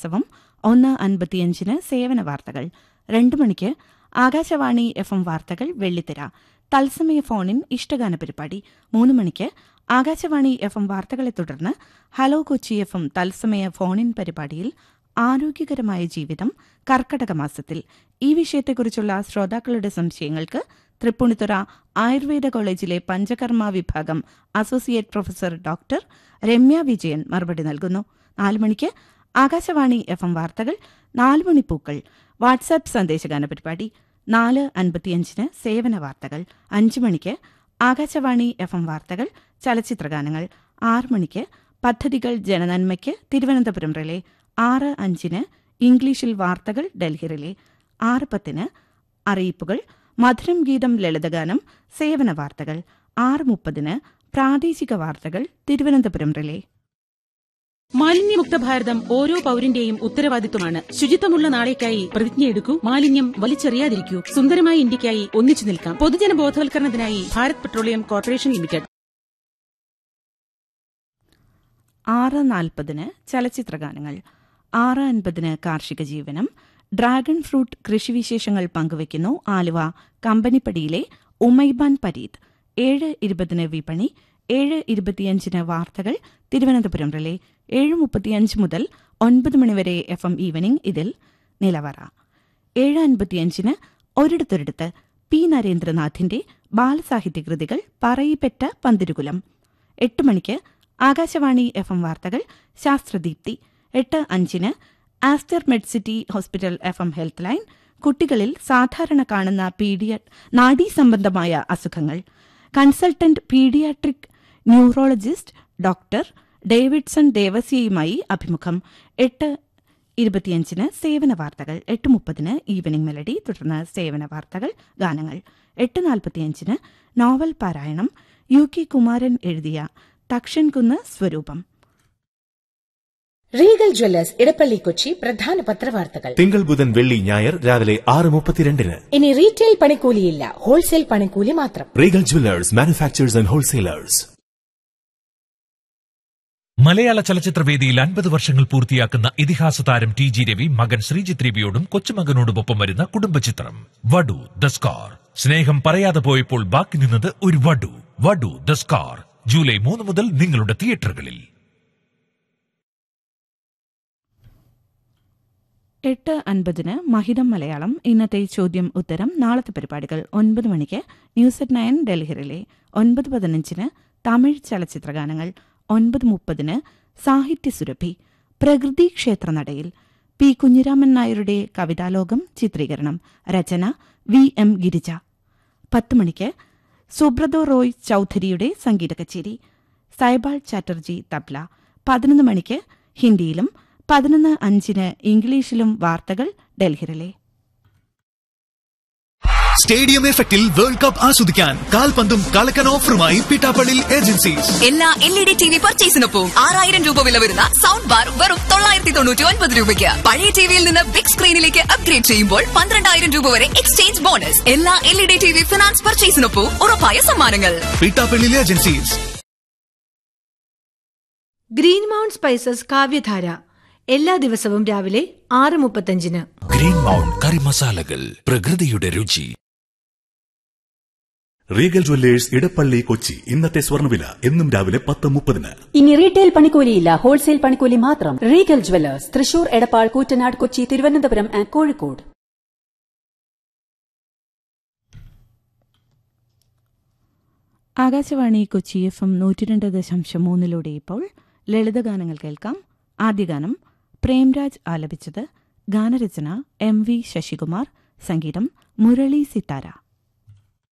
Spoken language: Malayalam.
ദിവസവും ഒന്ന് അൻപത്തിയഞ്ചിന് സേവന വാർത്തകൾ രണ്ട് മണിക്ക് ആകാശവാണി എഫ് എം വാർത്തകൾ വെള്ളിത്തിര തത്സമയ ഫോണിൻ ഇഷ്ടഗാന പരിപാടി മൂന്ന് മണിക്ക് ആകാശവാണി എഫ് എം വാർത്തകളെ തുടർന്ന് ഹലോ കൊച്ചി എഫ് എം തത്സമയ ഫോണിൻ പരിപാടിയിൽ ആരോഗ്യകരമായ ജീവിതം കർക്കടക മാസത്തിൽ ഈ വിഷയത്തെക്കുറിച്ചുള്ള ശ്രോതാക്കളുടെ സംശയങ്ങൾക്ക് തൃപ്പൂണിത്തുറ ആയുർവേദ കോളേജിലെ പഞ്ചകർമ്മ വിഭാഗം associate professor doctor Ramya Vijayan മറുപടി നൽകുന്നു നാല് മണിക്ക് ആകാശവാണി എഫ് എം വാർത്തകൾ നാല് മണിപ്പൂക്കൾ വാട്സാപ്പ് സന്ദേശഗാന പരിപാടി നാല് അൻപത്തിയഞ്ചിന് സേവന വാർത്തകൾ അഞ്ച് മണിക്ക് ആകാശവാണി എഫ് എം വാർത്തകൾ ചലച്ചിത്രഗാനങ്ങൾ ആറ് മണിക്ക് പദ്ധതികൾ ജനനന്മയ്ക്ക് തിരുവനന്തപുരം റിലേ ആറ് അഞ്ചിന് ഇംഗ്ലീഷിൽ വാർത്തകൾ ഡൽഹി റിലേ ആറ് പത്തിന് അറിയിപ്പുകൾ മധുരം ഗീതം ലളിതഗാനം സേവന വാർത്തകൾ ആറ് മുപ്പതിന് പ്രാദേശിക വാർത്തകൾ തിരുവനന്തപുരം റിലേ മാലിന്യമുക്ത ഭാരതം ഓരോ പൌരന്റെയും ഉത്തരവാദിത്വമാണ് ശുചിത്വമുള്ള നാളേക്കായി പ്രതിജ്ഞയെടുക്കൂ മാലിന്യം വലിച്ചെറിയാതിരിക്കൂ സുന്ദരമായ ഇന്ത്യക്കായി ഒന്നിച്ചു നിൽക്കാം പൊതുജന ബോധവൽക്കരണത്തിനായി ഭാരത് പെട്രോളിയം കോർപ്പറേഷൻ ലിമിറ്റഡ് ആറ് നാൽപ്പതിന് ചലച്ചിത്രഗാനങ്ങൾ ആറ് അൻപതിന് കാർഷിക ജീവനം ഡ്രാഗൺ ഫ്രൂട്ട് കൃഷിവിശേഷങ്ങൾ പങ്കുവയ്ക്കുന്നു ആലുവ കമ്പനിപ്പടിയിലെ ഉമൈബാൻ പരീത് ഏഴ് ഇരുപതിന് വിപണി ഏഴ് ഇരുപത്തിയഞ്ചിന് വാർത്തകൾ തിരുവനന്തപുരം റിലേ ഏഴ് മുപ്പത്തിയഞ്ച് മുതൽ ഒൻപത് മണിവരെ എഫ് എം ഈവനിംഗ് ഇതിൽ നിലവറ ഏഴ് അൻപത്തിയഞ്ചിന് ഒരിടത്തൊരിടത്ത് പി നരേന്ദ്രനാഥിന്റെ ബാലസാഹിത്യ കൃതികൾ പറയിപ്പെട്ട പന്തിരുകുലം എട്ട് മണിക്ക് ആകാശവാണി എഫ് എം വാർത്തകൾ ശാസ്ത്രദീപ്തി എട്ട് അഞ്ചിന് Aster Medcity hospital F M health line കുട്ടികളിൽ സാധാരണ കാണുന്ന പീഡിയ നാഡീസംബന്ധമായ അസുഖങ്ങൾ consultant paediatric neurologist doctor Davidson ദേവസ്യയുമായി അഭിമുഖം എട്ട് ഇരുപത്തിയഞ്ചിന് സേവന വാർത്തകൾ എട്ട് മുപ്പതിന് ഈവനിംഗ് മെലഡി തുടർന്ന് സേവന വാർത്തകൾ ഗാനങ്ങൾ എട്ട് നാൽപ്പത്തിയഞ്ചിന് നോവൽ പാരായണം യു കെ കുമാരൻ എഴുതിയ തക്ഷൻകുന്ന് സ്വരൂപം റീഗൽ ജ്വല്ലേഴ്സ് ഇടപ്പള്ളി കൊച്ചി പ്രധാന പത്രവാർത്തകൾ തിങ്കൾ ബുധൻ വെള്ളി ഞായർ രാവിലെ ആറ് മുപ്പത്തിരണ്ടിന് ഇനി റീറ്റെയിൽ പണിക്കൂലിയില്ല ഹോൾസെയിൽ പണിക്കൂലി മാത്രം Regal jewellers manufacturers and wholesalers മലയാള ചലച്ചിത്രവേദിയിൽ അൻപത് വർഷങ്ങൾ പൂർത്തിയാക്കുന്ന ഇതിഹാസ താരം ടി ജി രവി മകൻ ശ്രീജിത്ത് രവിയോടും കൊച്ചുമകനോടുമൊപ്പം വരുന്ന കുടുംബചിത്രം വടു ദ സ്കാർ സ്നേഹം പറയാതെ പോയപ്പോൾ ബാക്കി നിന്നത് ഒരു വടു വടു ദ സ്കാർ ജൂലൈ മൂന്ന് മുതൽ നിങ്ങളുടെ തിയേറ്ററുകളിൽ എട്ട് അൻപതിന് മഹിതം മലയാളം ഇന്നത്തെ ചോദ്യം ഉത്തരം നാളത്തെ പരിപാടികൾ ഒൻപത് മണിക്ക് ന്യൂസ് അറ്റ് നയൻ ഡൽഹിയിലെ ഒൻപത് പതിനഞ്ചിന് തമിഴ് ചലച്ചിത്രഗാനങ്ങൾ ഒൻപത് മുപ്പതിന് സാഹിത്യസുരഭി പ്രകൃതി ക്ഷേത്രനടയിൽ പി കുഞ്ഞിരാമൻ നായരുടെ കവിതാലോകം ചിത്രീകരണം രചന വി എം ഗിരിജ പത്ത് മണിക്ക് സുബ്രതോ റോയ് ചൌധരിയുടെ സംഗീത കച്ചേരി സൈബാൾ ചാറ്റർജി തബ്ല പതിനൊന്ന് മണിക്ക് ഹിന്ദിയിലും പതിനൊന്ന് അഞ്ചിന് ഇംഗ്ലീഷിലും വാർത്തകൾ ഡൽഹിയിലെ സ്റ്റേഡിയം എഫക്റ്റിൽ വേൾഡ് കപ്പ് ആസ്വദിക്കാൻ കാൽപന്തും കളക്കൻ ഓഫറുമായി പിട്ടാപ്പള്ളി ഏജൻസീസ് എല്ലാ L E D T V പർച്ചേസിനൊപ്പം ആറായിരം രൂപ വില വരുന്ന സൗണ്ട് ബാർ വെറും തൊള്ളായിരത്തി തൊണ്ണൂറ്റി ഒൻപത് രൂപയ്ക്ക് പഴയ ടിവിയിൽ നിന്ന് ബിഗ് സ്ക്രീനിലേക്ക് അപ്ഗ്രേഡ് ചെയ്യുമ്പോൾ പന്ത്രണ്ടായിരം രൂപ വരെ എക്സ്ചേഞ്ച് ബോണസ് എല്ലാ L E D T V finance പർച്ചേസിനൊപ്പം ഉറപ്പായ സമ്മാനങ്ങൾ Pittappilly agencies green mount spices കാവ്യധാര എല്ലാ ദിവസവും രാവിലെ ആറ് മുപ്പത്തഞ്ചിന് ഗ്രീൻ മൗണ്ട് കറി മസാലകൾ പ്രകൃതിയുടെ രുചി റീഗൽ ജുവല്ലേഴ്സ് ഇടപ്പള്ളി കൊച്ചി ഇന്നത്തെ സ്വർണ്ണവില എന്നും രാവിലെ പത്ത് മുപ്പതിന് ഇനി റീറ്റെയിൽ പണിക്കൂലിയില്ല ഹോൾസെയിൽ പണിക്കൂലി മാത്രം Regal jewellers Thrissur Edappal Koottanad Kochi Thiruvananthapuram and Kozhikode Akashvani Kochi F M നൂറ്റിരണ്ട് ദശാംശം മൂന്നിലൂടെ ഇപ്പോൾ ലളിതഗാനങ്ങൾ കേൾക്കാം ആദ്യ ഗാനം പ്രേംരാജ് ആലപിച്ചത് ഗാനരചന എം വി ശശികുമാർ സംഗീതം മുരളി സിത്താര